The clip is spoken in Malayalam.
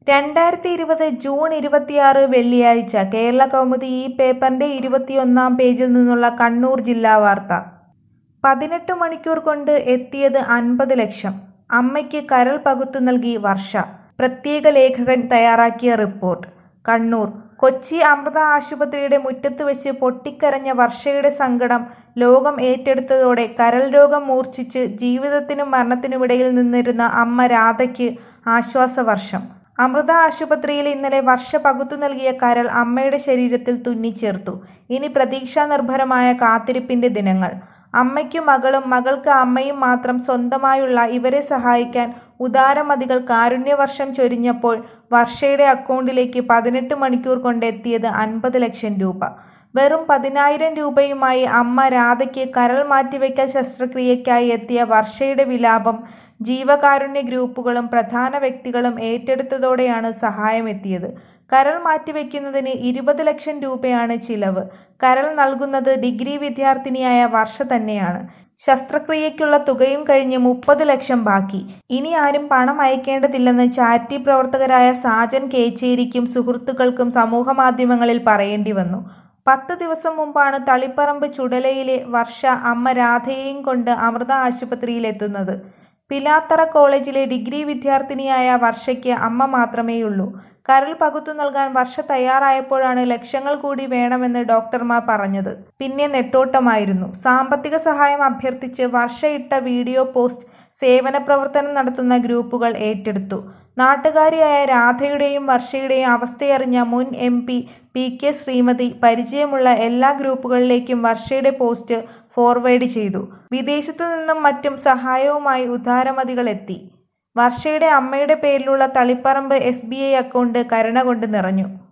രണ്ടായിരത്തി ഇരുപത് ജൂൺ ഇരുപത്തിയാറ് വെള്ളിയാഴ്ച കേരള കൗമുദി ഈ പേപ്പറിന്റെ ഇരുപത്തിയൊന്നാം പേജിൽ നിന്നുള്ള കണ്ണൂർ ജില്ലാ വാർത്ത പതിനെട്ട് മണിക്കൂർ കൊണ്ട് എത്തിയത് അൻപത് ലക്ഷം അമ്മയ്ക്ക് കരൾ പകുത്തു നൽകി വർഷ പ്രത്യേക ലേഖകൻ തയ്യാറാക്കിയ റിപ്പോർട്ട് കണ്ണൂർ കൊച്ചി അമൃത ആശുപത്രിയുടെ മുറ്റത്ത് വെച്ച് പൊട്ടിക്കരഞ്ഞ വർഷയുടെ സങ്കടം ലോകം ഏറ്റെടുത്തതോടെ കരൾ രോഗം മൂർച്ഛിച്ച് ജീവിതത്തിനും മരണത്തിനുമിടയിൽ നിന്നിരുന്ന അമ്മ രാധയ്ക്ക് ആശ്വാസവർഷം അമൃത ആശുപത്രിയിൽ ഇന്നലെ വർഷ പകുത്തു നൽകിയ കരൾ അമ്മയുടെ ശരീരത്തിൽ തുന്നിച്ചേർത്തു ഇനി പ്രതീക്ഷാ നിർഭരമായ കാത്തിരിപ്പിന്റെ ദിനങ്ങൾ അമ്മയ്ക്കും മകളും മകൾക്ക് അമ്മയും മാത്രം സ്വന്തമായുള്ള ഇവരെ സഹായിക്കാൻ ഉദാരമതികൾ കാരുണ്യവർഷം ചൊരിഞ്ഞപ്പോൾ വർഷയുടെ അക്കൗണ്ടിലേക്ക് പതിനെട്ട് മണിക്കൂർ കൊണ്ട് എത്തിയത് അൻപത് ലക്ഷം രൂപ വെറും പതിനായിരം രൂപയുമായി അമ്മ രാധയ്ക്ക് കരൾ മാറ്റിവെക്കൽ ശസ്ത്രക്രിയയ്ക്കായി എത്തിയ വർഷയുടെ വിലാപം ജീവകാരുണ്യ ഗ്രൂപ്പുകളും പ്രധാന വ്യക്തികളും ഏറ്റെടുത്തതോടെയാണ് സഹായമെത്തിയത് കരൾ മാറ്റിവെക്കുന്നതിന് ഇരുപത് ലക്ഷം രൂപയാണ് ചിലവ് കരൾ നൽകുന്നത് ഡിഗ്രി വിദ്യാർത്ഥിനിയായ വർഷ തന്നെയാണ് ശസ്ത്രക്രിയയ്ക്കുള്ള തുകയും കഴിഞ്ഞ് മുപ്പത് ലക്ഷം ബാക്കി ഇനി ആരും പണം അയക്കേണ്ടതില്ലെന്ന് ചാരിറ്റി പ്രവർത്തകരായ സാജൻ കേച്ചേരിക്കും സുഹൃത്തുക്കൾക്കും സമൂഹമാധ്യമങ്ങളിൽ പറയേണ്ടി വന്നു പത്ത് ദിവസം മുമ്പാണ് തളിപ്പറമ്പ് ചുടലയിലെ വർഷ അമ്മ രാധയെയും കൊണ്ട് അമൃത ആശുപത്രിയിലെത്തുന്നത് പിലാത്തറ കോളേജിലെ ഡിഗ്രി വിദ്യാർത്ഥിനിയായ വർഷയ്ക്ക് അമ്മ മാത്രമേയുള്ളൂ കരൾ പകുത്തു നൽകാൻ വർഷ തയ്യാറായപ്പോഴാണ് ലക്ഷങ്ങൾ കൂടി വേണമെന്ന് ഡോക്ടർമാർ പറഞ്ഞത് പിന്നെ നെട്ടോട്ടമായിരുന്നു സാമ്പത്തിക സഹായം അഭ്യർത്ഥിച്ച് വർഷ ഇട്ട വീഡിയോ പോസ്റ്റ് സേവന പ്രവർത്തനം നടത്തുന്ന ഗ്രൂപ്പുകൾ ഏറ്റെടുത്തു നാട്ടുകാരിയായ രാധയുടെയും വർഷയുടെയും അവസ്ഥയറിഞ്ഞ മുൻ M P P K Sreemathi പരിചയമുള്ള എല്ലാ ഗ്രൂപ്പുകളിലേക്കും വർഷയുടെ പോസ്റ്റ് ഫോർവേഡ് ചെയ്തു വിദേശത്തു നിന്നും മറ്റും സഹായവുമായി ഉദാരമതികൾ എത്തി വർഷയുടെ അമ്മയുടെ പേരിലുള്ള Thaliparamba S B I account കരുണ കൊണ്ട് നിറഞ്ഞു